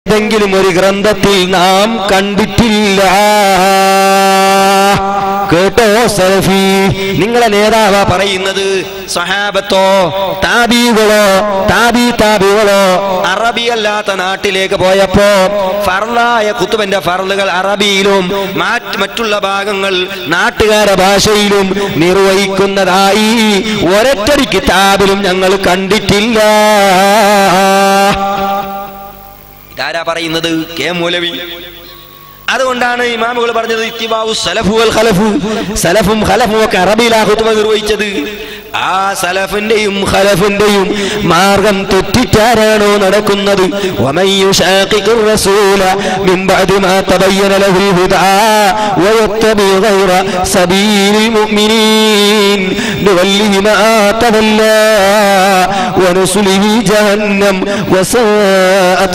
ഏതെങ്കിലും ഒരു ഗ്രന്ഥത്തിൽ നാം കണ്ടിട്ടില്ല കേട്ടോ സലഫി നിങ്ങളെ നേതാവാ പറയുന്നത് സഹാബത്തോ താബീകളോ താബി താബികളോ അറബിയല്ലാത്ത നാട്ടിലേക്ക് പോയപ്പോ ഫർലായ കുത്തുബന്റെ ഫർലുകൾ അറബിയിലും മാറ്റ് മറ്റുള്ള ഭാഗങ്ങൾ നാട്ടുകാരുടെ ഭാഷയിലും നിർവഹിക്കുന്നതായി ഒരൊറ്റൊരു കിതാബിലും ഞങ്ങൾ കണ്ടിട്ടില്ല ഇതാരാ പറയുന്നത് കെ മൗലവി അതുകൊണ്ടാണ് ഇമാമുകൾ പറഞ്ഞത് ഇത്തിബാവു സലഫു വൽ ഖലഫു സലഫും ഖലഫും ഒക്കെ അറബിയിലാ ഖുത്ബ നിർവഹിച്ചത് ആ സലഫിന്റെയും ഖലഫിന്റെയും മാർഗം തെറ്റിച്ചാരാണോ നടക്കുന്നത് വമൻ യുശാഖിഖിർ റസൂല മിൻ ബഅദി മാ തബയ്യന ലഹുൽ ഹുദാ വയത്തബി ഗൈറ സബീലിൽ മുഅ്മിനീൻ നുവല്ലിഹി മാ തവല്ലാ വനുസ്ലിഹി ജഹന്നം വസാഅത്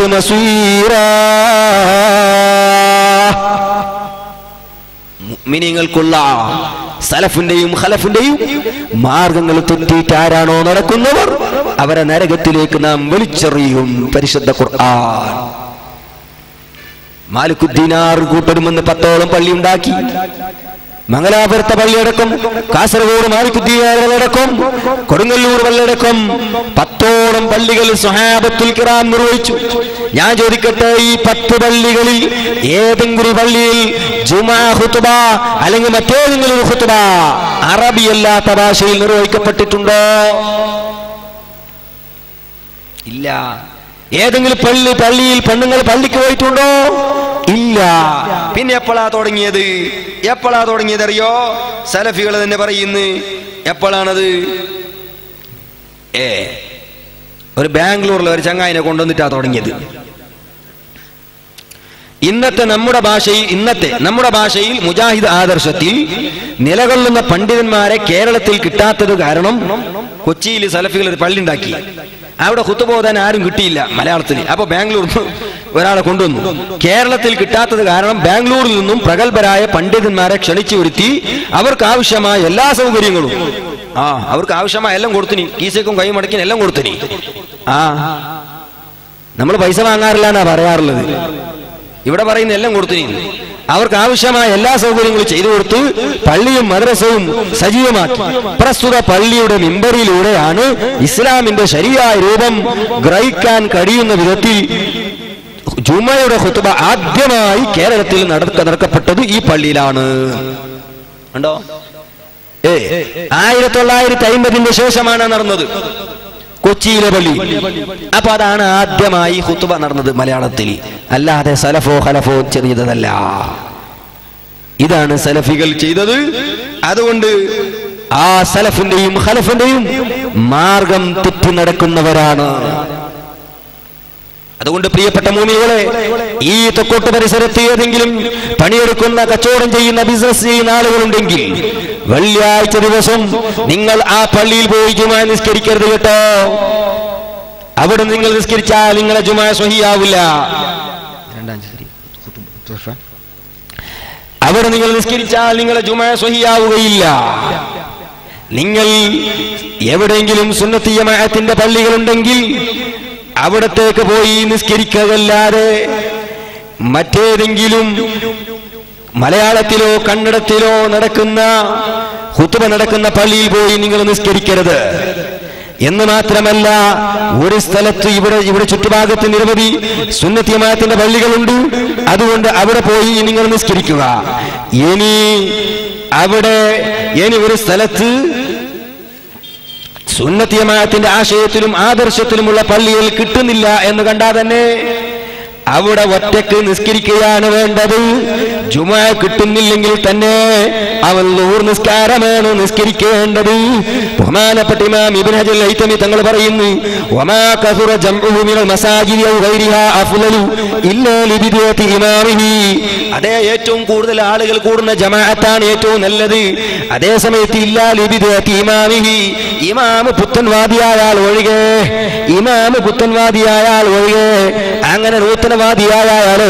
മസീറാ മുഅ്മിനീങ്ങൾക്കുള്ള സലഫിന്റെയും ഖലഫിന്റെയും മാർഗങ്ങൾ തെറ്റിയിട്ട് ആരാണോ നടക്കുന്നവർ അവരെ നരകത്തിലേക്ക് നാം വലിച്ചെറിയും പരിശുദ്ധ ഖുർആൻ മാലിക്കുദ്ദീനാർ കൂട്ടരുമെന്ന് പത്തോളം പള്ളി ഉണ്ടാക്കി മംഗലാപുരത്തെ പള്ളിയടക്കം കാസർഗോഡ് മാലിക്കുദ്ദീനാറടക്കം കൊടുങ്ങല്ലൂർ പള്ളിയടക്കം പത്തോളം പള്ളികൾ സ്വഹാബത്തുൽ കിറാം നിർവഹിച്ചു ഞാൻ ചോദിക്കട്ടെ ഈ പത്ത് പള്ളികളിൽ ഏതെങ്കിലും ഒരു പള്ളിയിൽ ജുമാ ഖുത്ബ അല്ലെങ്കിൽ മറ്റേതെങ്കിലും ഒരു ഖുത്ബ അറബിയല്ലാത്ത ഭാഷയിൽ നിർവഹിക്കപ്പെട്ടിട്ടുണ്ടോ ഇല്ല ഏതെങ്കിലും പള്ളി പള്ളിയിൽ പെണ്ണുങ്ങൾ പള്ളിക്ക് പോയിട്ടുണ്ടോ ഇല്ല പിന്നെ എപ്പോഴാ തുടങ്ങിയത് എപ്പോഴാ തുടങ്ങിയത് അറിയോ സലഫികൾ തന്നെ പറയുന്നു എപ്പോഴാണത് ഏ ഒരു ബാംഗ്ലൂരിലെ ഒരു ചങ്ങായിനെ കൊണ്ടുവന്നിട്ടാ തുടങ്ങിയത് ഇന്നത്തെ നമ്മുടെ ഭാഷയിൽ ഇന്നത്തെ നമ്മുടെ ഭാഷയിൽ മുജാഹിദ് ആദർശത്തിൽ നിലകൊള്ളുന്ന പണ്ഡിതന്മാരെ കേരളത്തിൽ കിട്ടാത്തത് കാരണം കൊച്ചിയിൽ സലഫികൾ ഒരു പള്ളി ഉണ്ടാക്കി അവിടെ കുത്തുപോകാൻ ആരും കിട്ടിയില്ല മലയാളത്തിൽ അപ്പൊ ബാംഗ്ലൂർ ഒരാളെ കൊണ്ടുവന്നു കേരളത്തിൽ കിട്ടാത്തത് കാരണം ബാംഗ്ലൂരിൽ നിന്നും പ്രഗത്ഭരായ പണ്ഡിതന്മാരെ ക്ഷണിച്ചു വരുത്തി അവർക്ക് ആവശ്യമായ എല്ലാ സൗകര്യങ്ങളും ആ അവർക്ക് ആവശ്യമായ എല്ലാം കൊടുത്തിനി കീസേക്കും കൈ മടക്കിന് എല്ലാം കൊടുത്തിനി ആ നമ്മൾ പൈസ വാങ്ങാറില്ല എന്നാ പറയാറുള്ളത് ഇവിടെ പറയുന്ന എല്ലാം കൊടുത്തിനി അവർക്ക് ആവശ്യമായ എല്ലാ സൗകര്യങ്ങളും ചെയ്തു കൊടുത്ത് പള്ളിയും മദ്രസവും സജീവമാക്കി പ്രസ്തുത പള്ളിയുടെ മിമ്പറിലൂടെയാണ് ഇസ്ലാമിന്റെ ശരിയായ രൂപം ഗ്രഹിക്കാൻ കഴിയുന്ന വിധത്തിൽ ജുമയുടെ ഖുത്ബ ആദ്യമായി കേരളത്തിൽ നടക്ക നടക്കപ്പെട്ടത് ഈ പള്ളിയിലാണ് ഉണ്ടോ ഏ ആയിരത്തി തൊള്ളായിരത്തി അമ്പതിന്റെ ശേഷമാണ് നടന്നത് കൊച്ചിയിലെ പള്ളി അപ്പൊ അതാണ് ആദ്യമായി ഹുത്തുബ നടന്നത് മലയാളത്തിൽ അല്ലാതെ സലഫോ ഖലഫോ ചെറിയതല്ല ഇതാണ് സലഫികൾ ചെയ്തത് അതുകൊണ്ട് ആ സലഫിന്റെയും ഖലഫിന്റെയും മാർഗം തെറ്റി നടക്കുന്നവരാണ് അതുകൊണ്ട് പ്രിയപ്പെട്ട മൂമികളെ ഈ തെക്കോട്ട് പരിസരത്ത് ഏതെങ്കിലും പണിയെടുക്കുന്ന കച്ചവടം ചെയ്യുന്ന ബിസിനസ് ചെയ്യുന്ന ആളുകളുണ്ടെങ്കിൽ വെള്ളിയാഴ്ച ദിവസം നിങ്ങൾ ആ പള്ളിയിൽ പോയി ജുമാ നിസ്കരിക്കരുത് കേട്ടോ അവിടെ നിങ്ങൾ നിസ്കരിച്ചാൽ നിങ്ങളെ ജുമാ സ്വഹിയാവില്ല അവിടെ നിങ്ങൾ നിസ്കരിച്ചാൽ നിങ്ങളെ ജുമാ സ്വഹിയാവുകയില്ല നിങ്ങൾ എവിടെയെങ്കിലും സുന്നത്തിയമായത്തിന്റെ പള്ളികളുണ്ടെങ്കിൽ അവിടത്തേക്ക് പോയി നിസ്കരിക്കുകയല്ലാതെ മറ്റേതെങ്കിലും മലയാളത്തിലോ കന്നഡത്തിലോ നടക്കുന്ന ഹുത്തുബ നടക്കുന്ന പള്ളിയിൽ പോയി നിങ്ങൾ നിസ്കരിക്കരുത് എന്ന് മാത്രമല്ല ഒരു സ്ഥലത്ത് ഇവിടെ ഇവിടെ ചുറ്റുഭാഗത്ത് നിരവധി സുന്നത്യമായത്തിന്റെ പള്ളികളുണ്ട് അതുകൊണ്ട് അവിടെ പോയി നിങ്ങൾ നിസ്കരിക്കുക ഇനി അവിടെ ഇനി ഒരു സ്ഥലത്ത് സുന്നത്തിയമായത്തിന്റെ ആശയത്തിലും ആദർശത്തിലുമുള്ള പള്ളിയിൽ കിട്ടുന്നില്ല എന്ന് കണ്ടാൽ തന്നെ അവിടെ ഒറ്റക്ക് നിസ്കരിക്കുകയാണ് വേണ്ടത് ജുമ കിട്ടുന്നില്ലെങ്കിൽ തന്നെ അവൻ നൂർ നിസ്കാരമാണ് നിസ്കരിക്കേണ്ടത് ബഹുമാനപ്പെട്ട ഇമാം ഇബ്നു ഹജർ ഹൈതമി തങ്ങൾ പറയുന്നു വമാ കസുറ ജംഉഹു മിനൽ മസാജിദി ഔ ഗൈരിഹാ അഫ്ളലു ഇല്ലാ ലിബിദിയതി ഇമാമിഹി അതേ ഏറ്റവും കൂടുതൽ ആളുകൾ കൂടുന്ന ജമാഅത്താണ് ഏറ്റവും നല്ലത് അതേ സമയത്ത് ഇല്ലാ ലിബിദിയതി ഇമാമിഹി ഇമാം പുത്തൻവാദിയായ ആൾ ഒഴികെ ഇമാം പുത്തൻവാദിയായ ആൾ ഒഴികെ അങ്ങനെ നൂതനവാദിയായ ആളോ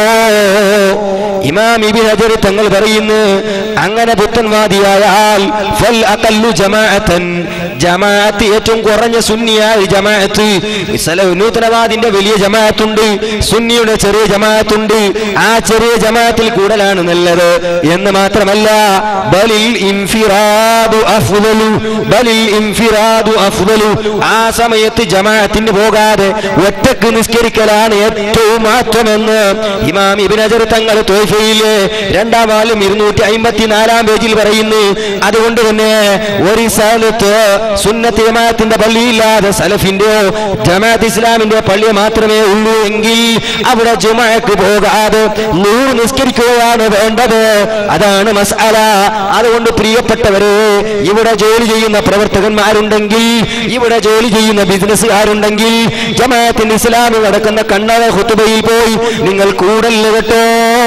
ഇമാം ഇബിൻ ഹജർ തങ്ങൾ പറയുന്നു അങ്ങനെ പുത്തൻവാദിയായ ആൾ ഫൽ അഖല്ലു ജമാഅത്തൻ ജമാഅത്ത് ഏറ്റവും കുറഞ്ഞ സുന്നിയായ ജമാഅത്ത് സല- നൂതനവാദിന്റെ വലിയ ജമാഅത്തുണ്ട് സുന്നിയുടെ ചെറിയ ജമാഅത്തുണ്ട് ആ ചെറിയ ജമാഅത്തിൽ കൂടുതലാണ് നല്ലത് എന്ന് മാത്രമല്ല ബലിൽ ഇൻഫിറാദു അഫ്ദലു ബലിൽ ഇൻഫിറാദു അഫ്ദലു ആ സമയത്ത് ജമാഅത്തിന് പോകാതെ ഒറ്റക്ക് നിസ്കരിക്കലാണ് ഏറ്റവും മാറ്റമെന്ന് ഇമാം ഇബ്നു ഹജർ തങ്ങൾ തോഫയിലെ രണ്ടാം വാലും ഇരുന്നൂറ്റി അമ്പത്തിനാലാം പേജിൽ പറയുന്നു അതുകൊണ്ട് തന്നെ ഒരു സ്ഥലത്ത് സുന്നത്ത് ജമാഅത്തിന്റെ പള്ളിയില്ലാതെ സലഫിന്റെയോ ജമാഅത്ത് ഇസ്ലാമിന്റെ പള്ളി മാത്രമേ ഉള്ളൂ എങ്കിൽ അവിടെ ജുമഅക്ക് പോകാതെ നൂറ് നിസ്കരിക്കുകയാണ് വേണ്ടത് അതാണ് മസ്അല അതുകൊണ്ട് പ്രിയപ്പെട്ടവരെ ഇവിടെ ജോലി ചെയ്യുന്ന പ്രവർത്തകന്മാരുണ്ടെങ്കിൽ ഇവിടെ ജോലി ചെയ്യുന്ന ബിസിനസ്സുകാരുണ്ടെങ്കിൽ ജമാഅത്തിന്റെ ഇസ്ലാമിൽ നടക്കുന്ന കണ്ണറ ഹുത്തുബയിൽ പോയി നിങ്ങൾ കൂടല്ല കേട്ടോ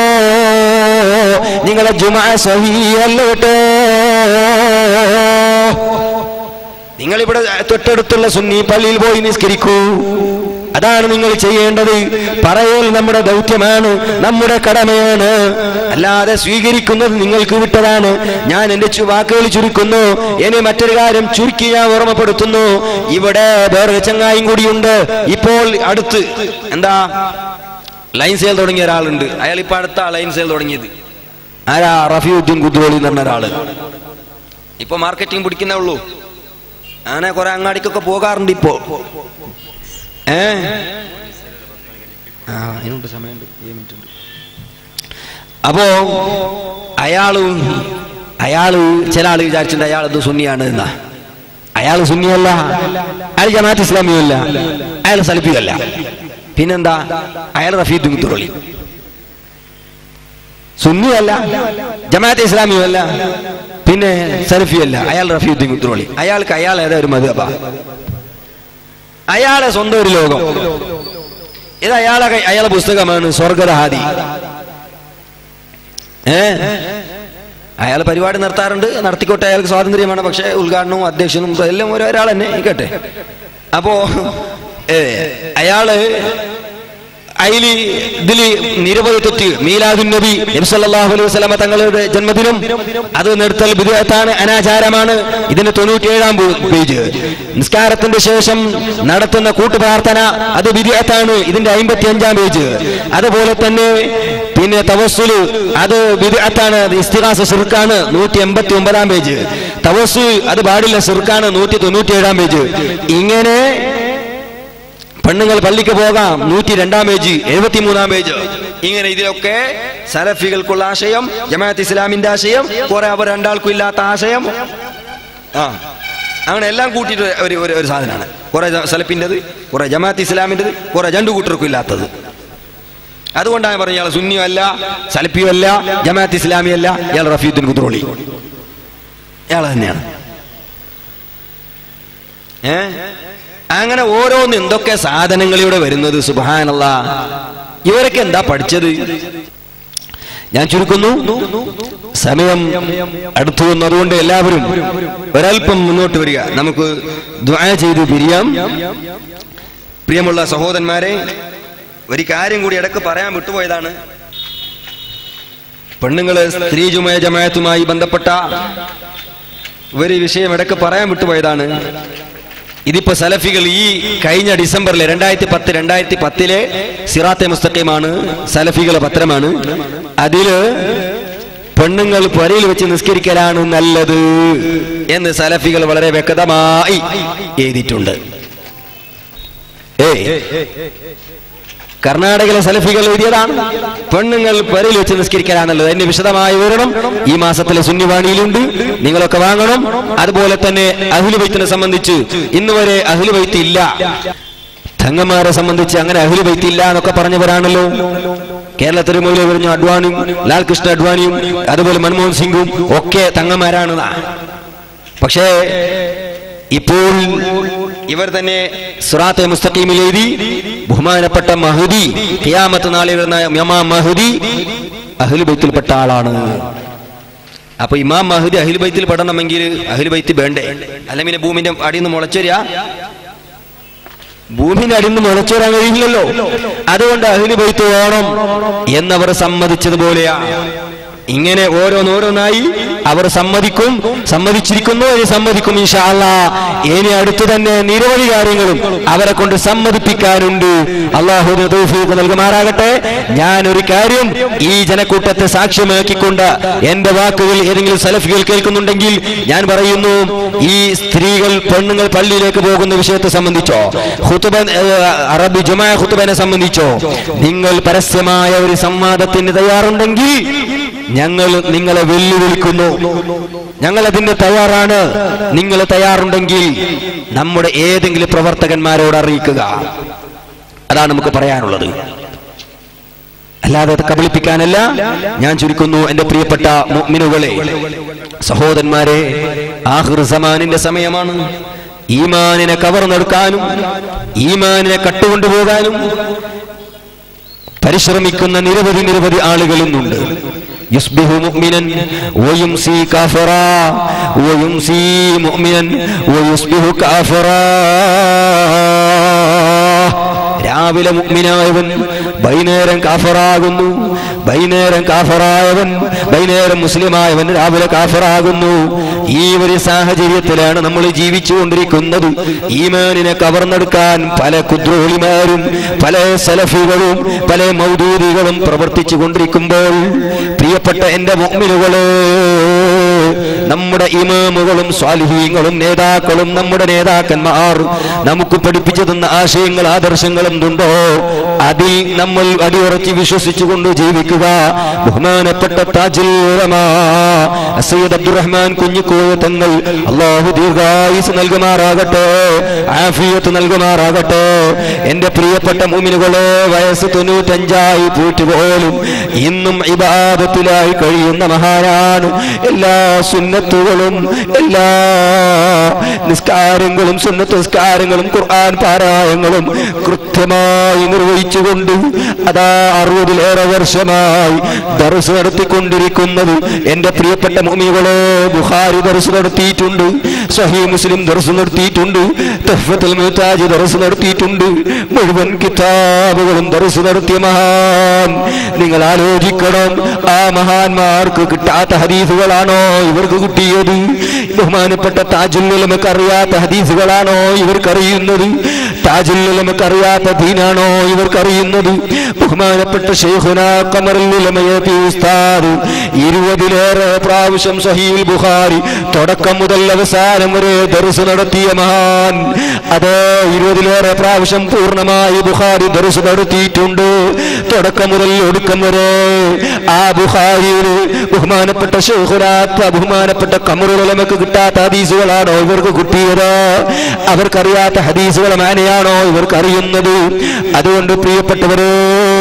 നിങ്ങളെ ജുമാ സഹിയല്ല കേട്ടോ നിങ്ങൾ ഇവിടെ തൊട്ടടുത്തുള്ള സുന്നി പള്ളിയിൽ പോയി നിസ്കരിക്കൂ അതാണ് നിങ്ങൾ ചെയ്യേണ്ടത് പറയൽ നമ്മുടെ ദൗത്യമാണ് നമ്മുടെ കടമയാണ് അല്ലാതെ സ്വീകരിക്കുന്നത് നിങ്ങൾക്ക് വിട്ടതാണ് ഞാൻ എന്റെ ചു- വാക്കുകൾ ചുരുക്കുന്നു ഇനി മറ്റൊരു കാര്യം ചുരുക്കി ഞാൻ ഓർമ്മപ്പെടുത്തുന്നു ഇവിടെ വേറൊരു ചങ്ങായും കൂടിയുണ്ട് ഇപ്പോൾ അടുത്ത് എന്താ ലൈൻ സെയിൽ തുടങ്ങിയ ഒരാളുണ്ട് അയാൾ ഇപ്പൊ അടുത്ത ലൈൻ സെയിൽ തുടങ്ങിയത് ആരാ റഫീഉദ്ദീൻ കുദ്രോളി എന്ന് പറഞ്ഞ ഒരാള് ഇപ്പൊ മാർക്കറ്റിംഗ് പിടിക്കുന്നേ ഉള്ളൂ അങ്ങനെ കുറെ അങ്ങാടിക്കൊക്കെ പോകാറുണ്ട് ഇപ്പോ ഏ ആ അതിനുണ്ട് സമയമുണ്ട് ഏഴ് മിനിറ്റ് ഉണ്ട് അപ്പോ അയാള് അയാള് ചില ആള് വിചാരിച്ചിട്ടുണ്ട് അയാൾ ഇത് സുന്നിയാണ് എന്നാ അയാൾ സുന്നിയല്ല അയാൾ ജമാഅത്ത് ഇസ്ലാമിയല്ല അയാൾ സലിഫിയല്ല പിന്നെന്താ അയാൾ റഫീദ് മുത്തുറളി സുന്നിയല്ല ജമാഅത്ത് ഇസ്ലാമിയല്ല പിന്നെ സലഫിയല്ല അയാൾ റഫീദ് മുത്തുറളി അയാൾക്ക് അയാൾ ഏതാ ഒരു മധുബ അയാളെ സ്വന്തം ഒരു ലോകം ഇത് അയാളെ കൈ- അയാളെ പുസ്തകമാണ് സ്വർഗരഹാദി ഏ അയാൾ പരിപാടി നടത്താറുണ്ട് നടത്തിക്കോട്ടെ അയാൾക്ക് സ്വാതന്ത്ര്യമാണ് പക്ഷേ ഉദ്ഘാടനവും അധ്യക്ഷനും എല്ലാം ഓരോ ഒരാൾ തന്നെ കേട്ടെ അപ്പോ ഏ അയാള് അതില് ഇതില് നിരവധി തെറ്റ് മീലാദുൻ നബി നബി സല്ലല്ലാഹു അലൈഹി വസല്ലമ തങ്ങളുടെ ജന്മദിനം അത് നിർത്തൽ വിദേഹത്താണ് അനാചാരമാണ് ഇതിന്റെ തൊണ്ണൂറ്റിയേഴാം പേജ് നിസ്കാരത്തിന്റെ ശേഷം നടത്തുന്ന കൂട്ടുപ്രാർത്ഥന അത് വിദേഹത്താണ് ഇതിന്റെ അമ്പത്തി അഞ്ചാം പേജ് അതുപോലെ തന്നെ പിന്നെ തവസ്സുല് അത് വിദേഹത്താണ് അത് ഇസ്തിഹാസ സിർക്കാണ് നൂറ്റി എൺപത്തി ഒമ്പതാം പേജ് തവസ്സു അത് പാടില്ല സിർക്കാണ് നൂറ്റി തൊണ്ണൂറ്റിയേഴാം പേജ് ഇങ്ങനെ പെണ്ണുങ്ങൾ പള്ളിക്ക് പോകാം നൂറ്റി രണ്ടാം പേജ് എഴുപത്തി മൂന്നാം പേജ് ഇങ്ങനെ ഇതിലൊക്കെ സലഫികൾക്കുള്ള ആശയം ജമാഅത്ത് ഇസ്ലാമിന്റെ ആശയം കുറെ അവർ രണ്ടാൾക്കും ഇല്ലാത്ത ആശയം ആ അങ്ങനെ എല്ലാം കൂട്ടിയിട്ട് ഒരു ഒരു ഒരു സാധനമാണ് കുറെ സലഫിൻ്റെത് കുറെ ജമാഅത്ത് ഇസ്ലാമിൻ്റെത് കുറെ രണ്ടു കൂട്ടർക്കും ഇല്ലാത്തത് അതുകൊണ്ടാണ് പറഞ്ഞ ഇയാൾ സുന്നിയും അല്ല സലഫിയും അല്ല ജമാഅത്ത് ഇസ്ലാമി അല്ല ഇയാൾ റഫീദ്ദീൻ കുദ്രോളി ഇയാൾ തന്നെയാണ് ഏ അങ്ങനെ ഓരോന്ന് എന്തൊക്കെ സാധനങ്ങളിലൂടെ വരുന്നത് സുബാനല്ല ഇവരൊക്കെ എന്താ പഠിച്ചത് ഞാൻ ചുരുക്കുന്നു സമയം അടുത്തു വന്നതുകൊണ്ട് എല്ലാവരും ഒരൽപ്പം മുന്നോട്ട് വരിക നമുക്ക് ദ്വാ ചെയ്ത് പിരിയാം പ്രിയമുള്ള സഹോദരന്മാരെ ഒരു കാര്യം കൂടി ഇടക്ക് പറയാൻ വിട്ടുപോയതാണ് പെണ്ണുങ്ങള് സ്ത്രീ ജുമയ ജമായത്തുമായി ബന്ധപ്പെട്ട ഒരു വിഷയം ഇടക്ക് പറയാൻ വിട്ടുപോയതാണ് ഇതിപ്പോ സലഫികൾ ഈ കഴിഞ്ഞ ഡിസംബറിലെ രണ്ടായിരത്തി പത്ത് രണ്ടായിരത്തി പത്തിലെ സിറാത്തെ മുസ്തഖീമാണ് സലഫികളെ പത്രമാണ് അതില് പെണ്ണുങ്ങൾ പുരയിൽ വെച്ച് നിസ്കരിക്കലാണ് നല്ലത് എന്ന് സലഫികൾ വളരെ വ്യക്തമായി എഴുതിയിട്ടുണ്ട് ഏയ് കർണാടകയിലെ സലഫികൾ എഴുതിയതാണ് പെണ്ണുങ്ങൾ പെരയിൽ വെച്ച് നിസ്കരിക്കാനാണുള്ളത് അതിന്റെ വിശദമായ വിവരണം ഈ മാസത്തിലെ സുന്നിവാണിയിലുണ്ട് നിങ്ങളൊക്കെ വാങ്ങണം അതുപോലെ തന്നെ അഹ്ലുബൈത്തിനെ സംബന്ധിച്ച് ഇന്ന് വരെ അഹ്ലുബൈത്ത് ഇല്ല തങ്ങന്മാരെ സംബന്ധിച്ച് അങ്ങനെ അഹ്ലുബൈത്ത് ഇല്ല എന്നൊക്കെ പറഞ്ഞവരാണല്ലോ കേരളത്തിൽ മുതലേ പറഞ്ഞ അഡ്വാണിയും ലാൽകൃഷ്ണ അഡ്വാണിയും അതുപോലെ മൻമോഹൻ സിംഗും ഒക്കെ തങ്ങന്മാരാണ് പക്ഷേ ഇപ്പോൾ ഇവർ തന്നെ സുറാത്തെ മുസ്തഖീമിൽ എഴുതി ബഹുമാനപ്പെട്ട മഹദി ഖിയാമത്ത് നാളിൽ വരുന്ന ഇമാം മഹദി അഹ്ലുബൈത്തിൽപ്പെട്ട ആളാണ് അപ്പൊ ഇമാം മഹദി അഹ്ലുബൈത്തിൽ പെടണമെങ്കിൽ അഹ്ലുബൈത്ത് വേണ്ടേ അല്ല പിന്നെ ഭൂമിന്റെ അടിയിൽ നിന്ന് മുളച്ചുവരിക ഭൂമിന്റെ അടിയിൽ നിന്ന് മുളച്ചു വരാൻ കഴിയില്ലല്ലോ അതുകൊണ്ട് അഹ്ലുബൈത്ത് വേണം എന്നവർ സമ്മതിച്ചതുപോലെയാ ഇങ്ങനെ ഓരോന്നോരോന്നായി അവർ സമ്മതിക്കും സമ്മതിച്ചിരിക്കുന്നു ഇനി സമ്മതിക്കും ഇൻഷാ അല്ലാ ഇനി അടുത്തു തന്നെ നിരവധി കാര്യങ്ങളും അവരെ കൊണ്ട് സമ്മതിപ്പിക്കാനുണ്ട് അള്ളാഹു തൗഫീഖ് നൽകുമാറാകട്ടെ ഞാൻ ഒരു കാര്യം ഈ ജനക്കൂട്ടത്തെ സാക്ഷ്യമാക്കിക്കൊണ്ട് എന്റെ വാക്കുകൾ ഏതെങ്കിലും സലഫികൾ കേൾക്കുന്നുണ്ടെങ്കിൽ ഞാൻ പറയുന്നു ഈ സ്ത്രീകൾ പെണ്ണുങ്ങൾ പള്ളിയിലേക്ക് പോകുന്ന വിഷയത്തെ സംബന്ധിച്ചോ ഹുത്തുബ ഏഹ്, അറബി ജുമാ ഹുത്തുബനെ സംബന്ധിച്ചോ നിങ്ങൾ പരസ്യമായ ഒരു സംവാദത്തിന് തയ്യാറുണ്ടെങ്കിൽ ഞങ്ങൾ നിങ്ങളെ വെല്ലുവിളിക്കുന്നു ഞങ്ങൾ അതിന് തയ്യാറാണ് നിങ്ങൾ തയ്യാറുണ്ടെങ്കിൽ നമ്മുടെ ഏതെങ്കിലും പ്രവർത്തകന്മാരോട് അറിയിക്കുക അതാണ് നമുക്ക് പറയാനുള്ളത് അല്ലാതെ അത് കബളിപ്പിക്കാനല്ല ഞാൻ ചുരുക്കുന്നു എന്റെ പ്രിയപ്പെട്ട മുഅ്മിനുകളെ സഹോദരന്മാരെ ആഹിർ സമാനിന്റെ സമയമാണ് ഈമാനിനെ കവർന്നെടുക്കാനും ഈമാനിനെ കട്ടുകൊണ്ടുപോകാനും പരിശ്രമിക്കുന്ന നിരവധി നിരവധി ആളുകൾ ഇന്നുണ്ട് يصبح مؤمنا ويمسي كافرا ويمسي مؤمنا ويصبح كافرا രാവിലെ മുഗ്മിനായവൻ വൈകുന്നേരം കാഫറാകുന്നു വൈകുന്നേരം കാഫറായവൻ വൈകുന്നേരം മുസ്ലിമായവൻ രാവിലെ കാഫറാകുന്നു ഈ ഒരു സാഹചര്യത്തിലാണ് നമ്മൾ ജീവിച്ചുകൊണ്ടിരിക്കുന്നത് ഈമാനിനെ കവർന്നെടുക്കാൻ പല കുദ്രോളിമാരും പല സലഫികളും പല മൗദൂദികളും പ്രവർത്തിച്ചു കൊണ്ടിരിക്കുമ്പോൾ പ്രിയപ്പെട്ട എന്റെ മുഗ്മിനുകളെ നമ്മുടെ ഇമാമുകളും സ്വാലിഹീങ്ങളും നേതാക്കളും നമ്മുടെ നേതാക്കന്മാർ നമുക്ക് പഠിപ്പിച്ചു തന്ന ആശയങ്ങൾ ആദർശങ്ങൾ എന്തുണ്ടോ അതിൽ നമ്മൾ അടിയുറച്ച് വിശ്വസിച്ചുകൊണ്ട് ജീവിക്കുക ബഹുമാനപ്പെട്ട താജുൽ ഉലമാ സയ്യിദ് അബ്ദുറഹ്മാൻ കുഞ്ഞിക്കോയ തങ്ങൾ അള്ളാഹു ദീർഘായുസ് നൽകുമാറാകട്ടെ ആഫിയത്ത് നൽകുമാറാകട്ടെ എന്റെ പ്രിയപ്പെട്ട മുമിനുകളെ വയസ്സ് തൊണ്ണൂറ്റഞ്ചായി പോയിട്ട് പോലും ഇന്നും ഇബാദത്തിലായി കഴിയുന്ന മഹാനാണ് എല്ലാ സുന്നത്തുകളും എല്ലാ നിസ്കാരങ്ങളും സുന്നത്ത് നിസ്കാരങ്ങളും ഖുർആൻ പാരായങ്ങളും കൃത്യമായി നിർവഹിച്ചുകൊണ്ട് അതാ അറുപതിലേറെ വർഷമായി ദർസ് നടത്തിക്കൊണ്ടിരിക്കുന്നത് എന്റെ പ്രിയപ്പെട്ട മുമികളെ ബുഖാരി ദർസ് നടത്തിയിട്ടുണ്ട് സഹീ മുസ്ലിം ദർസ് നടത്തിയിട്ടുണ്ട് തഹ്ഫത്തുൽ മുഹ്താജ് ദർസ് നടത്തിയിട്ടുണ്ട് മുഴുവൻ കിതാബുകളും ദർസ് നടത്തിയ മഹാൻ നിങ്ങൾ ആലോചിക്കണം ആ മഹാന്മാർക്ക് കിട്ടാത്ത ഹദീസുകളാണോ ഇവർക്ക് കിട്ടിയത് ബഹുമാനപ്പെട്ട താജുല്ലുലമക്ക് അറിയാത്ത ഹദീസുകളാണോ ഇവർക്കറിയുന്നത് താജുല്ലുലമക്ക് അറിയാത്ത ദീനാണോ ഇവർക്കറിയുന്നത് ബഹുമാനപ്പെട്ട ഷെയ്ഖുന കമറുല്ലുലമയത്തി ഉസ്താദ് ഇരുപതിലേറെ പ്രാവശ്യം സഹീൽ ബുഖാരി തുടക്കം മുതൽ അവസാനം വരെ ദർസ് നടത്തിയ മഹാൻ അത് ഇരുപതിലേറെ പ്രാവശ്യം പൂർണ്ണമായി ബുഖാരി ദർസ് നടത്തിയിട്ടുണ്ട് തുടക്കം മുതൽ ഒടുക്കം വരെ ആ ബുഖാരിയിൽ ബഹുമാനപ്പെട്ട ഷെയ്ഖുനാത്ത് ബഹുമാനപ്പെട്ട കമറുലമക്ക് കിട്ടാത്ത ഹദീസുകളാണോ ഇവർക്ക് കിട്ടിയത് അവർക്കറിയാത്ത ഹദീസുകൾ മാനെയാണോ ഇവർക്ക് അറിയുന്നത് അതുകൊണ്ട് പ്രിയപ്പെട്ടവരെ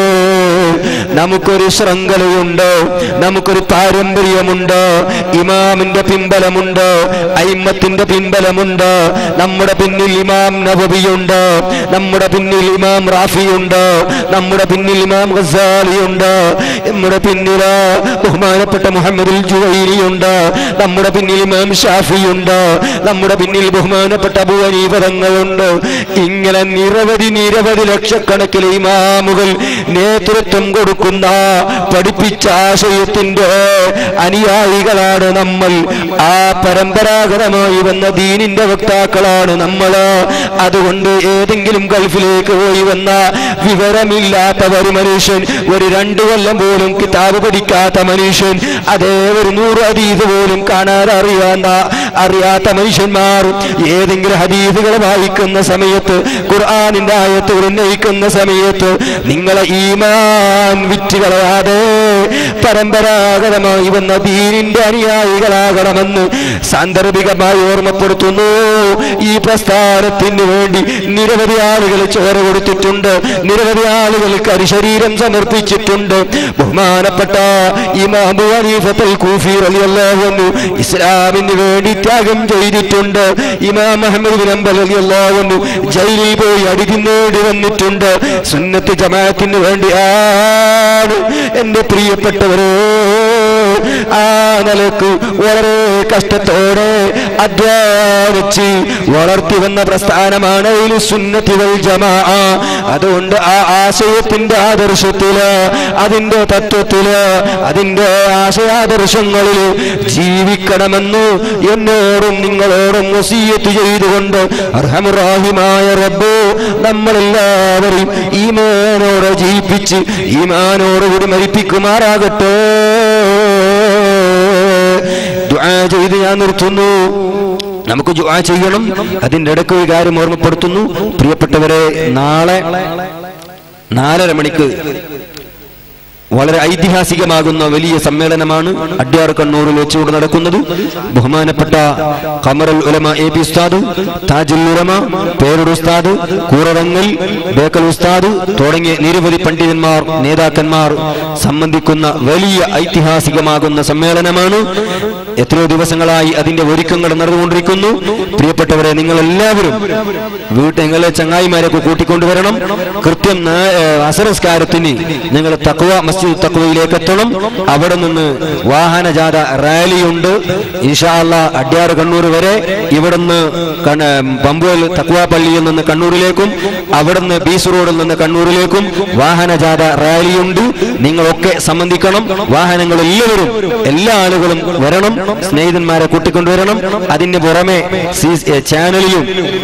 നമുക്കൊരു ശൃംഖലയുണ്ട് നമുക്കൊരു പാരമ്പര്യമുണ്ട് ഇമാമിന്റെ പിൻബലമുണ്ട് അയിമത്തിന്റെ പിൻബലമുണ്ട് നമ്മുടെ പിന്നിൽ ഇമാം നബവിയുണ്ട് നമ്മുടെ പിന്നിൽ ഇമാം റാഫിയുണ്ട് നമ്മുടെ പിന്നിൽ ഇമാം ഗസാലിയുണ്ട് നമ്മുടെ പിന്നിൽ ബഹുമാനപ്പെട്ട മുഹമ്മദുൽ ജുവൈനിയുണ്ട് നമ്മുടെ പിന്നിൽ ഇമാം ഷാഫിയുണ്ട് നമ്മുടെ പിന്നിൽ ബഹുമാനപ്പെട്ട അബുവനീപതങ്ങളുണ്ട് ഇങ്ങനെ നിരവധി നിരവധി ലക്ഷക്കണക്കിന് ഇമാമുകൾ നേതൃത്വം കൊടുക്കുന്ന പഠിപ്പിച്ച ആശയത്തിന്റെ അനുയായികളാണ് നമ്മൾ ആ പരമ്പരാഗതമായി വന്ന ദീനിന്റെ വക്താക്കളാണ് നമ്മൾ അതുകൊണ്ട് ഏതെങ്കിലും ഗൾഫിലേക്ക് പോയി വന്ന വിവരമില്ലാത്ത ഒരു മനുഷ്യൻ ഒരു രണ്ടു കൊല്ലം പോലും കിതാബ് പഠിക്കാത്ത മനുഷ്യൻ അതേ ഒരു നൂറ് ഹദീസ് പോലും കാണാൻ അറിയാത്ത അറിയാത്ത മനുഷ്യന്മാർ ഏതെങ്കിലും ഹദീസുകൾ വായിക്കുന്ന സമയത്ത് ഖുർആാനിന്റെ ആയത്തുകൾ ഉന്നയിക്കുന്ന സമയത്ത് നിങ്ങളെ ഈമാൻ വിറ്റുകളയാതെ പരമ്പരാഗതമായി വന്ന ദീനിന്റെ അനുയായികളാകണമെന്ന് സാന്ദർഭികമായി ഓർമ്മപ്പെടുത്തുന്നു ഈ പ്രസ്ഥാനത്തിന് വേണ്ടി നിരവധി ആളുകൾ ചോര കൊടുത്തിട്ടുണ്ട് നിരവധി ആളുകൾക്ക് അരിശരീരം സമർപ്പിച്ചിട്ടുണ്ട് ബഹുമാനപ്പെട്ട ഇമാമു ഹനീഫത്തുൽ കൂഫി റളിയല്ലാഹു അൻഹു ഇസ്ലാമിന് വേണ്ടി ത്യാഗം ചെയ്തിട്ടുണ്ട് ഇമാം അഹമ്മദ് ബിൻ ഹംബൽ റളിയല്ലാഹു അൻഹു ജയിലിൽ പോയി അടിതിന്നേടി വന്നിട്ടുണ്ട് സുന്നത്ത് ജമാഅത്തിന് വേണ്ടിയാണ് എന്റെ പ്രിയപ്പെട്ടവരേ ആ നിലക്ക് വളരെ കഷ്ടത്തോടെ അധ്വാനിച്ച് വളർത്തി വന്ന പ്രസ്ഥാനമാണ് ഈ സുന്നത്തി വൽ ജമാ അതുകൊണ്ട് ആ ആശയത്തിന്റെ ആദർശത്തില് അതിന്റെ തത്വത്തില് അതിന്റെ ആശയാദർശങ്ങളിൽ ജീവിക്കണമെന്ന് എന്നോടും നിങ്ങളോടും വസീയത്ത് ചെയ്തുകൊണ്ട് അർഹമുറാഹിമായ റബ്ബ് നമ്മളെല്ലാവരെയും ഈമാനോടെ ജീവിപ്പിച്ച് ഈമാനോടുകൂടി മരിപ്പിക്കുമാറാകട്ടെ ദുആ ചെയ്ത് ഞാൻ നിർത്തുന്നു നമുക്ക് ദുആ ചെയ്യണം അതിന്റെ ഇടയ്ക്ക് ഒരു കാര്യം ഓർമ്മപ്പെടുത്തുന്നു പ്രിയപ്പെട്ടവരെ നാളെ നാലര മണിക്ക് വളരെ ഐതിഹാസികമാകുന്ന വലിയ സമ്മേളനമാണ് അഡ്യാർ കണ്ണൂരിൽ വെച്ചുകൊണ്ട് നടക്കുന്നത് ബഹുമാനപ്പെട്ട ഖമറുൽ ഉലമ എ പി ഉസ്താദ് താജുൽ ഉലമ പേരുടെ ഉസ്താദ് കൂററങ്ങൽ ബേക്കൽ ഉസ്താദ് തുടങ്ങിയ നിരവധി പണ്ഡിതന്മാർ നേതാക്കന്മാർ സംബന്ധിക്കുന്ന വലിയ ഐതിഹാസികമാകുന്ന സമ്മേളനമാണ് എത്രയോ ദിവസങ്ങളായി അതിന്റെ ഒരുക്കങ്ങൾ നടന്നുകൊണ്ടിരിക്കുന്നു പ്രിയപ്പെട്ടവരെ നിങ്ങൾ എല്ലാവരും വീട്ടിലെ ചങ്ങായിമാരൊക്കെ കൂട്ടിക്കൊണ്ടുവരണം കൃത്യം നാ- ഏഹ് അസറസ്കാരത്തിന് നിങ്ങൾ തക്വ മസ്ജിദ് തക്വയിലേക്ക് എത്തണം അവിടെ നിന്ന് വാഹനജാഥ റാലിയുണ്ട് ഇൻഷാല്ല അഡ്യാർ കണ്ണൂർ വരെ ഇവിടുന്ന് കണ്ണ- പമ്പുവൽ തക്വ പള്ളിയിൽ നിന്ന് കണ്ണൂരിലേക്കും അവിടുന്ന് ബീസ് റോഡിൽ നിന്ന് കണ്ണൂരിലേക്കും വാഹനജാഥ റാലിയുണ്ട് നിങ്ങളൊക്കെ സംബന്ധിക്കണം വാഹനങ്ങൾ എല്ലാവരും എല്ലാ ആളുകളും വരണം സ്നേഹിതന്മാരെ കൂട്ടിക്കൊണ്ടുവരണം അതിന് പുറമെ സി- ഏ, ചാനലിലും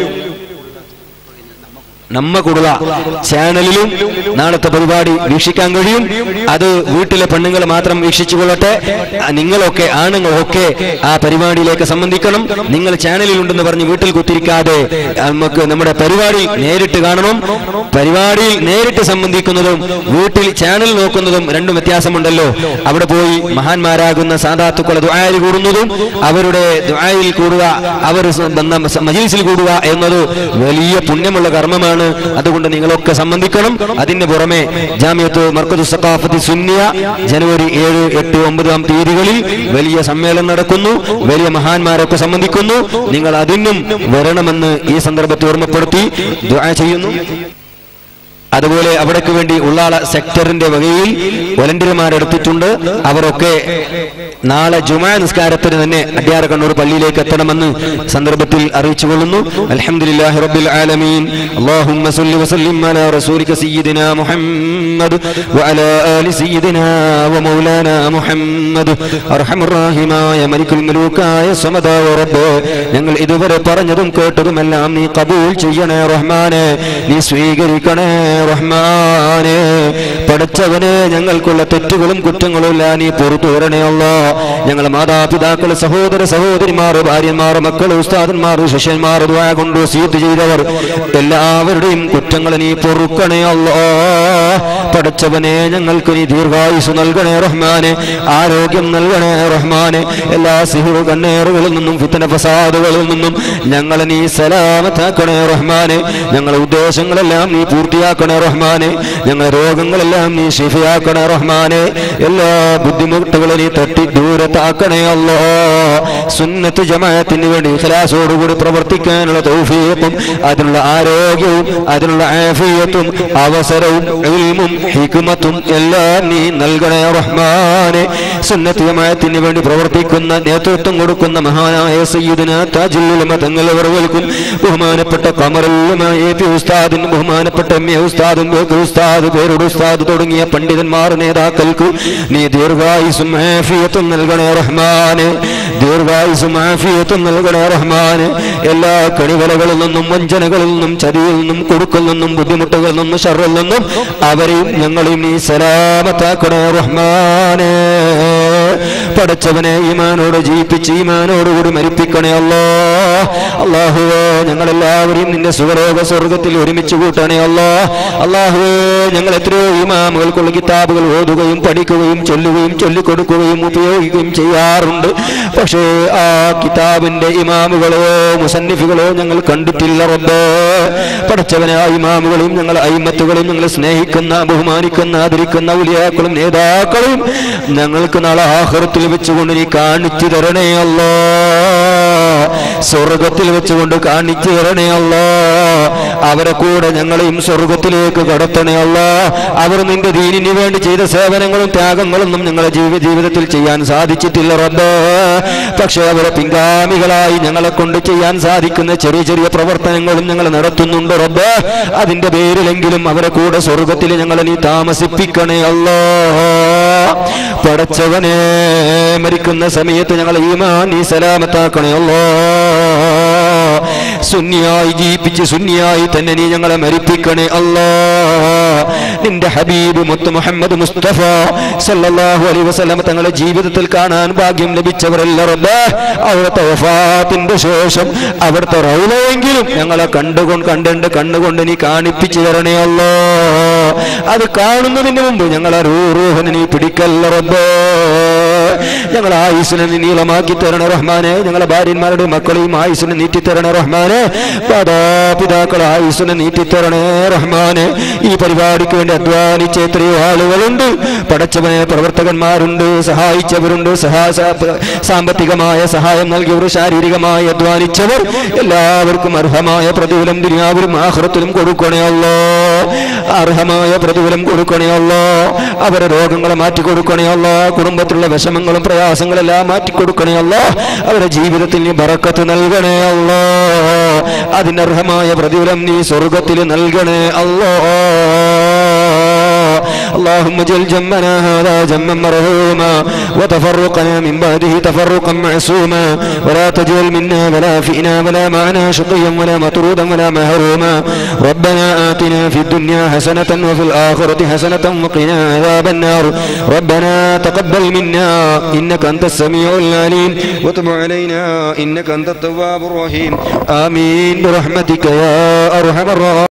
നമ്മ കൊടുക ചാനലിലും നാളത്തെ പരിപാടി വീക്ഷിക്കാൻ കഴിയും അത് വീട്ടിലെ പെണ്ണുങ്ങൾ മാത്രം വീക്ഷിച്ചു കൊള്ളട്ടെ ആ, നിങ്ങളൊക്കെ ആണുങ്ങളൊക്കെ ആ പരിപാടിയിലേക്ക് സംബന്ധിക്കണം നിങ്ങൾ ചാനലിലുണ്ടെന്ന് പറഞ്ഞ് വീട്ടിൽ കുത്തിരിക്കാതെ നമുക്ക് നമ്മുടെ പരിപാടി നേരിട്ട് കാണണം പരിപാടിയിൽ നേരിട്ട് സംബന്ധിക്കുന്നതും വീട്ടിൽ ചാനൽ നോക്കുന്നതും രണ്ടും വ്യത്യാസമുണ്ടല്ലോ അവിടെ പോയി മഹാന്മാരാകുന്ന സാധാത്തുക്കളെ ദുആയിൽ കൂടുന്നതും അവരുടെ ദുആയിൽ കൂടുക അവർ സ- വന്ന മ- മജീസിൽ കൂടുക എന്നത് വലിയ പുണ്യമുള്ള കർമ്മമാണ് അതുകൊണ്ട് നിങ്ങളൊക്കെ സംബന്ധിക്കണം അതിന് പുറമെ ജാമ്യത്ത് മർക്കതു സഖാഫത്തി സുന്നിയ ജനുവരി ഏഴ് എട്ട് ഒമ്പതാം തീയതികളിൽ വലിയ സമ്മേളനം നടക്കുന്നു വലിയ മഹാന്മാരൊക്കെ സംബന്ധിക്കുന്നു നിങ്ങൾ അതിനും വരണമെന്ന് ഈ സന്ദർഭത്തിൽ ഓർമ്മപ്പെടുത്തി ദുആ ചെയ്യുന്നു അതുപോലെ അവിടേക്ക് വേണ്ടി ഉള്ളാള സെക്ടറിന്റെ വകയിൽ വലണ്ടിയർമാരെടുത്തിട്ടുണ്ട് അവരൊക്കെ നാളെ ജുമാ നിസ്കാരത്തിന് തന്നെ അഡ്യാർ കണ്ണൂർ പള്ളിയിലേക്ക് എത്തണമെന്ന് സന്ദർഭത്തിൽ അറിയിച്ചുകൊള്ളുന്നു അൽഹംദുലില്ലാഹി റബ്ബിൽ ആലമീൻ അല്ലാഹുമ്മ സല്ലി വസല്ലിം അലാ റസൂലിക സയ്യിദിനാ മുഹമ്മദ് വഅലാ ആലി സയ്യിദിനാ വമൗലാനാ മുഹമ്മദ് അർഹമർ റഹീമായ മലിക്കുൽ മലൂക്കായ സമദാവ റബ്ബ് ഞങ്ങൾ ഇതുവരെ പറഞ്ഞതും കേട്ടതുമെല്ലാം നീ കബൂൽ ചെയ്യണേ റഹ്മാനെ നീ സ്വീകരിക്കണേ റഹ്മാനെ പഠിച്ചവനെ ഞങ്ങൾക്കുള്ള തെറ്റുകളും കുറ്റങ്ങളും എല്ലാം നീ പുറത്തു വരണേ അല്ലോ ഞങ്ങൾ മാതാപിതാക്കൾ സഹോദര സഹോദരിമാർ ഭാര്യമാർ മക്കൾ ഉസ്താദന്മാർ ശിഷ്യന്മാർ ദ്വാ കൊണ്ട് സീത്ത് ചെയ്തവർ എല്ലാവരുടെയും കുറ്റങ്ങൾ നീ പൊറുക്കണേ അല്ലോ പഠിച്ചവനെ ഞങ്ങൾക്ക് നീ ദീർഘായുസ് നൽകണേ റഹ്മാനെ ആരോഗ്യം നൽകണേ റഹ്മാനെ എല്ലാ സിഹുർ കണ്ണേറുകളിൽ നിന്നും ഫിത്തന ഫസാദുകളിൽ നിന്നും ഞങ്ങളെ നീ സലാമത്താക്കണേ റഹ്മാനെ ഞങ്ങളെ ഉദ്ദേശങ്ങളെല്ലാം നീ പൂർത്തിയാക്കണേ റഹ്മാനെ ഞങ്ങളെ രോഗങ്ങളെല്ലാം നീ ശിഫയാക്കണേ റഹ്മാനെ എല്ലാ ബുദ്ധിമുട്ടുകളും നീ തട്ടി ദൂരത്താക്കണേ അല്ലോ സുന്നത്ത് ജമാഅത്തിന് വേണ്ടി ഇഖ്ലാസോടുകൂടി പ്രവർത്തിക്കാനുള്ള തൗഫീഖും അതിനുള്ള ആരോഗ്യവും അതിനുള്ള ആഫിയത്തും അവസരവും ഇൽമും ഹിക്മത്തും എല്ലാം നീ നൽകണേ റഹ്മാനെ സുന്നത്ത് ജമാഅത്തിന് വേണ്ടി പ്രവർത്തിക്കുന്ന നേതൃത്വം കൊടുക്കുന്ന മഹാനായ സയ്യിദിന താജുൽ ഉലമ തങ്ങൾ അവർക്കും ബഹുമാനപ്പെട്ട കമറുല്ലമായ എ പി ഉസ്താദിന് ബഹുമാനപ്പെട്ട എം എ ഉസ്താദും ബേക്കർ ഉസ്താദ് പേരുടെ ഉസ്താദ് തുടങ്ങിയ പണ്ഡിതന്മാർ നേതാക്കൾക്ക് നീ ദീർഘായുസും ആഫിയത്തും നൽകണേ റഹ്മാനെ ദീർഘായുസും ആഫിയത്തും നൽകണേ റഹ്മാനെ എല്ലാ കണിവലകളിൽ നിന്നും വഞ്ചനകളിൽ നിന്നും ചതിയിൽ നിന്നും കൊടുക്കൽ നിന്നും ബുദ്ധിമുട്ടുകളിൽ നിന്നും ഷറിൽ നിന്നും അവരെയും ഞങ്ങളെയും നീ സലാമത്താക്കണേ റഹ്മാനെ പടച്ചവനെ ഈമാനോട് ജീവിപ്പിച്ച് ഈമാനോടുകൂടി മരിപ്പിക്കണേ അല്ലോ അള്ളാഹുവേ ഞങ്ങളെല്ലാവരെയും നിന്റെ സുഖരോഗ സ്വർഗത്തിൽ ഒരുമിച്ച് കൂട്ടണേ അല്ലോ അള്ളാഹുവേ ഞങ്ങൾ എത്രയോ ഇമാമുകൾക്കുള്ള കിതാബുകൾ ഓതുകയും പഠിക്കുകയും ചൊല്ലുകയും ചൊല്ലിക്കൊടുക്കുകയും ഉപയോഗിക്കുകയും ചെയ്യാറുണ്ട് പക്ഷേ ആ കിതാബിന്റെ ഇമാമുകളോ മുസന്നിഫുകളോ ഞങ്ങൾ കണ്ടിട്ടില്ല റബ്ബേ പഠിച്ചവനെ ആ ഇമാമുകളെയും ഞങ്ങൾ അയിമത്തുകളെയും ഞങ്ങൾ സ്നേഹിക്കുന്ന ബഹുമാനിക്കുന്ന ആദരിക്കുന്ന ഉലിയാക്കളും നേതാക്കളും ഞങ്ങൾക്ക് നാളെ ആഹൃത്തിൽ വെച്ചുകൊണ്ട് നീ കാണിച്ചു തരണേ അല്ലോ സ്വർഗത്തിൽ വെച്ചുകൊണ്ട് കാണിച്ചു തരണേ അല്ലോ അവരെ കൂടെ ഞങ്ങളെയും സ്വർഗത്തിലേക്ക് കടത്തണേ അല്ലോ അവർ നിന്റെ ദീനിന് വേണ്ടി ചെയ്ത സേവനങ്ങളും ത്യാഗങ്ങളൊന്നും ഞങ്ങളുടെ ജീവി ജീവിതത്തിൽ ചെയ്യാൻ സാധിച്ചിട്ടില്ല റബ്ബ് പക്ഷെ അവരെ പിൻഗാമികളായി ഞങ്ങളെ കൊണ്ട് ചെയ്യാൻ സാധിക്കുന്ന ചെറിയ ചെറിയ പ്രവർത്തനങ്ങളും ഞങ്ങൾ നടത്തുന്നുണ്ട് റബ്ബ് അതിന്റെ പേരിലെങ്കിലും അവരെ കൂടെ സ്വർഗത്തിൽ ഞങ്ങളെ നീ താമസിപ്പിക്കണേ അല്ലോ പടച്ചവനെ മരിക്കുന്ന സമയത്ത് ഞങ്ങൾ ഈമാൻ നീ സലാമത്താക്കണേ അല്ലോ സുന്നിയായി ജീവിപ്പിച്ച് സുന്നിയായി തന്നെ നീ ഞങ്ങളെ മരിപ്പിക്കണേ അല്ലാ നിന്റെ ഹബീബ് മുത്ത് മുഹമ്മദ് മുസ്തഫ സല്ലല്ലാഹു അലൈഹി വസല്ലം തങ്ങളുടെ ജീവിതത്തിൽ കാണാൻ ഭാഗ്യം ലഭിച്ചവരല്ല റബ്ബ് അവിടുത്തെ വഫാത്തിന്റെ ശേഷം അവിടുത്തെ റൗലയെങ്കിലും ഞങ്ങളെ കണ്ടുകൊണ്ട് കണ്ടുകൊണ്ട് കണ്ണുകൊണ്ട് നീ കാണിപ്പിച്ചു തരണേ അല്ലോ അത് കാണുന്നതിന് മുമ്പ് ഞങ്ങളെ റൂഹന് നീ പിടിക്കല്ല റബ്ബ് ഞങ്ങൾ ആയുസിനെ നീ നീളമാക്കി തരണേ റഹ്മാനെ ഞങ്ങളെ ഭാര്യന്മാരുടെ മക്കളെയും ആയുസിനെ നീട്ടിത്തരണേ റഹ്മാനെ മാതാപിതാക്കൾ ആയുസിനെ നീട്ടിത്തരണേ റഹ്മാനെ ഈ പരിപാടിക്ക് വേണ്ടി അധ്വാനിച്ച എത്രയോ ആളുകളുണ്ട് പടച്ചവനെ പ്രവർത്തകന്മാരുണ്ട് സഹായിച്ചവരുണ്ട് സഹാ സ- സാമ്പത്തികമായ സഹായം നൽകിയവർ ശാരീരികമായി അധ്വാനിച്ചവർ എല്ലാവർക്കും അർഹമായ പ്രതിഫലം ദുനിയാവിലും ആഹ്റത്തിലും കൊടുക്കണേ അല്ലോ അർഹമായ പ്രതിഫലം കൊടുക്കണേ അല്ലോ അവരെ രോഗങ്ങളെ മാറ്റി കൊടുക്കണേ അല്ലോ കുടുംബത്തിലുള്ള വിഷമങ്ങളും പ്രയാസങ്ങളെല്ലാം മാറ്റി കൊടുക്കണേ അല്ലോ അവരുടെ ജീവിതത്തിൽ നീ ബറക്കത്ത് നൽകണേ അല്ലോ അതിനർഹമായ പ്രതിഫലം നീ സ്വർഗത്തിൽ നൽകണേ അല്ലോ اللهم اجعل جمنا هذا جما مرحوما وتفرقنا من بعده تفرقا معصوما ولا تجعل منا ولا فينا ولا معنا شقيا ولا مطرودا ولا مهروما ربنا آتنا في الدنيا حسنة وفي الآخرة حسنة وقنا عذاب النار ربنا تقبل منا إنك أنت السميع العليم وتب علينا إنك أنت التواب الرحيم آمين برحمتك يا أرحم الراحمين